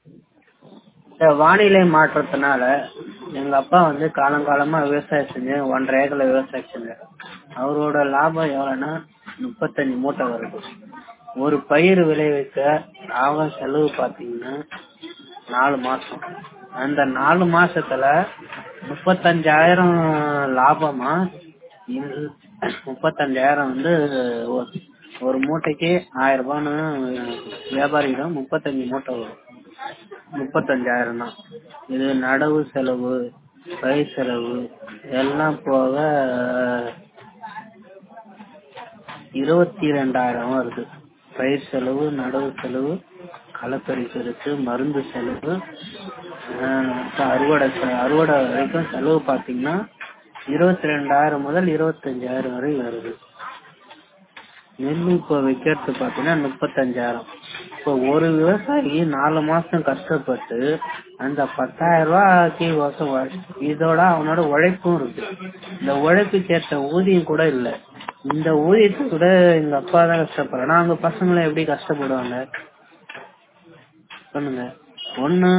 இந்த வானிலை மாற்றத்தினால எங்க அப்பா வந்து காலங்காலமா விவசாயம் செஞ்சு ஒன்றரை ஏக்கர்ல விவசாயம் செஞ்சாரு அவரோட லாபம் எவ்வளவுன்னா முப்பத்தஞ்சு மூட்டை வருது ஒரு பயிர் விளைவிக்க லாபம் செலவு பாத்தீங்கன்னா நாலு மாசம் அந்த நாலு மாசத்துல முப்பத்தஞ்சாயிரம் லாபமா இல்ல- முப்பத்தஞ்சாயிரம் வந்து ஒரு- ஒரு மூட்டைக்கு ஆயிரம் ரூபான்னு வியாபாரியிடம் முப்பத்தஞ்சு மூட்டை வரும் முப்பத்தஞ்சாயிரம் தான் இது நடவு செலவு பயிர் செலவு எல்லாம் போக இருபத்தி ரெண்டாயிரம் வருது பயிர் செலவு நடவு செலவு களப்பறிக்கிறதுக்கு மருந்து செலவு ஆஹ் அப்புறம் அறுவடை செ- அறுவடை வரைக்கும் செலவு பாத்தீங்கன்னா இருபத்தி ரெண்டாயிரம் முதல் இருபத்தஞ்சாயிரம் வரை வருது நெல் இப்போ வைக்கிறது பாத்தீங்கன்னா முப்பத்தஞ்சாயிரம் இப்போ ஒரு விவசாயி நாலு மாசம் கஷ்டப்பட்டு அந்த பத்தாயிரம் ரூபாய்க்கு வருஷம் வ- இதோட அவனோட உழைப்பும் இருக்கு இந்த உழைப்புக்கு ஏற்ற ஊதியம் கூட இல்ல இந்த ஊதியத்தை கூட எங்க அப்பா தான் கஷ்டப்படுறேன் அவங்க பசங்களை எப்படி கஷ்டப்படுவாங்க சொல்லுங்க ஒண்ணு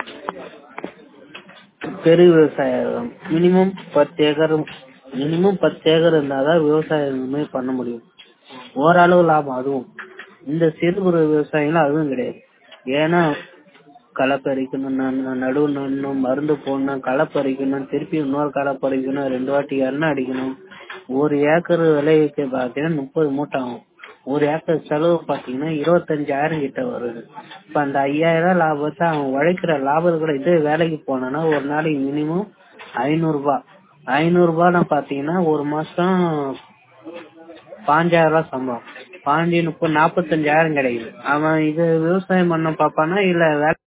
பெரு விவசாயம் மினிமம் பத்து ஏக்கர் மினிமம் பத்து ஏக்கர் இருந்தாதான் விவசாயமே பண்ண முடியும் ஓரளவு லாபம் அதுவும் இந்த சிறு குறு விவசாயிகள் அதுவும் கிடையாது ஏன்னா களை பறிக்கணும் ந- நடுவு நடணும் மருந்து போடணும் களை பறிக்கணும் திருப்பி இன்னொரு களை பறிக்கணும் ரெண்டு வாட்டி எண்ணெய் அடிக்கணும் ஒரு ஏக்கர் விளைவிக்க பாத்தீங்கன்னா முப்பது மூட்டை ஆகும் ஒரு ஏக்கர் செலவு பாத்தீங்கன்னா இருபத்தஞ்சாயிரம் கிட்ட வருது இப்ப அந்த ஐயாயிரம் லாபத்தை அவன் உழைக்கிற லாபத்தை கூட இதே வேலைக்கு போனானா ஒரு நாளைக்கு மினிமம் ஐநூறு ரூபாய் ஐநூறு ரூபாய்னா பாத்தீங்கன்னா ஒரு மாசம் பாஞ்சாயிரம் ரூபாய் சம்பளம் பாஞ்சு முப்பது நாப்பத்தஞ்சாயிரம் கிடைக்குது அவன் இது விவசாயம் பண்ண பாப்பானா இல்ல வேலை